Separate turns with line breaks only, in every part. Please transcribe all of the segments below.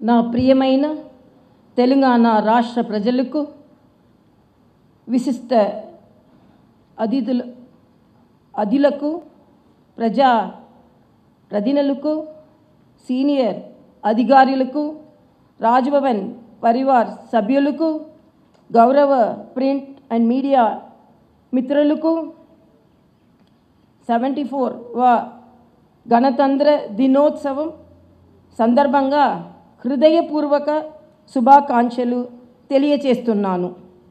నా ప్రియమైన తెలంగాణ రాష్ట్ర ప్రజలకు విశిష్ట అతిథులు అధిలకు ప్రజా ప్రతినిధులకు సీనియర్ అధికారులకు రాజ్భవన్ పరివార్ సభ్యులకు గౌరవ ప్రింట్ అండ్ మీడియా మిత్రులకు సెవెంటీ ఫోర్ వా గణతంత్ర దినోత్సవం సందర్భంగా హృదయపూర్వక శుభాకాంక్షలు తెలియచేస్తున్నాను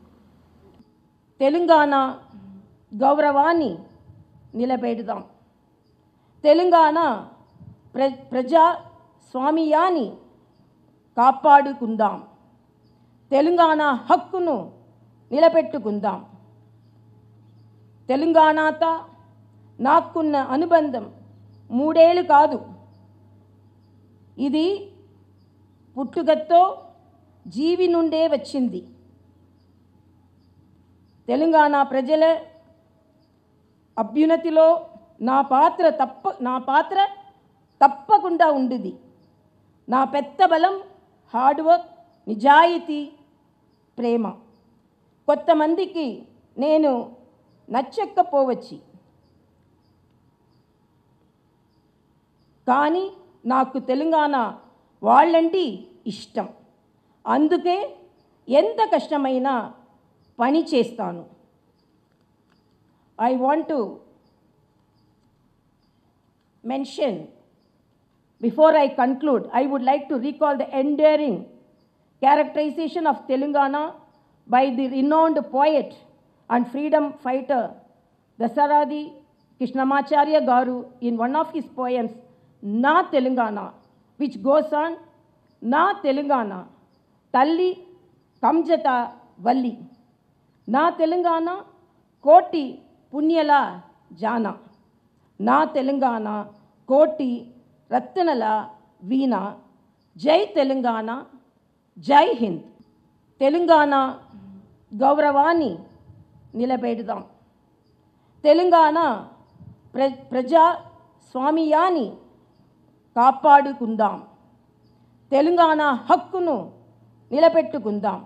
తెలంగాణ గౌరవాన్ని నిలబెడదాం తెలంగాణ ప్ర ప్రజాస్వామ్యాన్ని కాపాడుకుందాం తెలంగాణ హక్కును నిలబెట్టుకుందాం తెలంగాణతో నాకున్న అనుబంధం మూడేళ్ళు కాదు ఇది పుట్టుకతో జీవి నుండే వచ్చింది తెలంగాణ ప్రజల అభ్యున్నతిలో నా పాత్ర తప్ప నా పాత్ర తప్పకుండా ఉండేది నా పెద్ద బలం హార్డ్ వర్క్ నిజాయితీ ప్రేమ కొంతమందికి నేను నచ్చకపోవచ్చు కానీ నాకు తెలంగాణ వాళ్ళంటి ఇష్టం అందుకే ఎంత కష్టమైనా పని చేస్తాను I want to mention before I conclude, I would like to recall the enduring characterization of Telangana by the renowned poet and freedom fighter Dasaradi Krishnamacharya Garu in one of his poems, Na Telangana, which goes on, Na Telangana, Talli Kamjata Valli, Na Telangana, Koti Punyala Jana. నా తెలంగాణ కోటి రత్నల వీణ జై తెలంగాణ జై హింద్ తెలంగాణ గౌరవాన్ని నిలబెడదాం తెలంగాణ ప్ర ప్రజాస్వామ్యాన్ని కాపాడుకుందాం తెలంగాణ హక్కును నిలబెట్టుకుందాం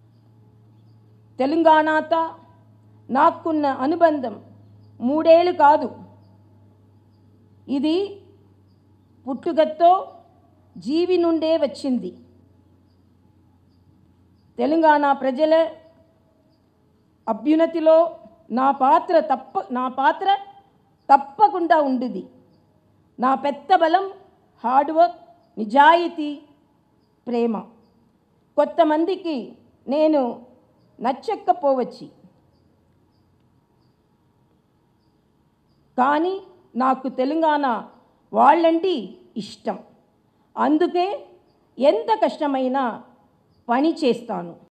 తెలంగాణతో నాకున్న అనుబంధం మూడేళ్ళు కాదు ఇది పుట్టుకతో జీవి నుండే వచ్చింది తెలంగాణ ప్రజల అభ్యున్నతిలో నా పాత్ర తప్ప నా పాత్ర తప్పకుండా ఉండేది నా పెద్ద బలం హార్డ్ వర్క్ నిజాయితీ ప్రేమ కొంతమందికి నేను నచ్చకపోవచ్చు కానీ నాకు తెలంగాణ వాళ్ళంటి ఇష్టం అందుకే ఎంత కష్టమైనా పని చేస్తాను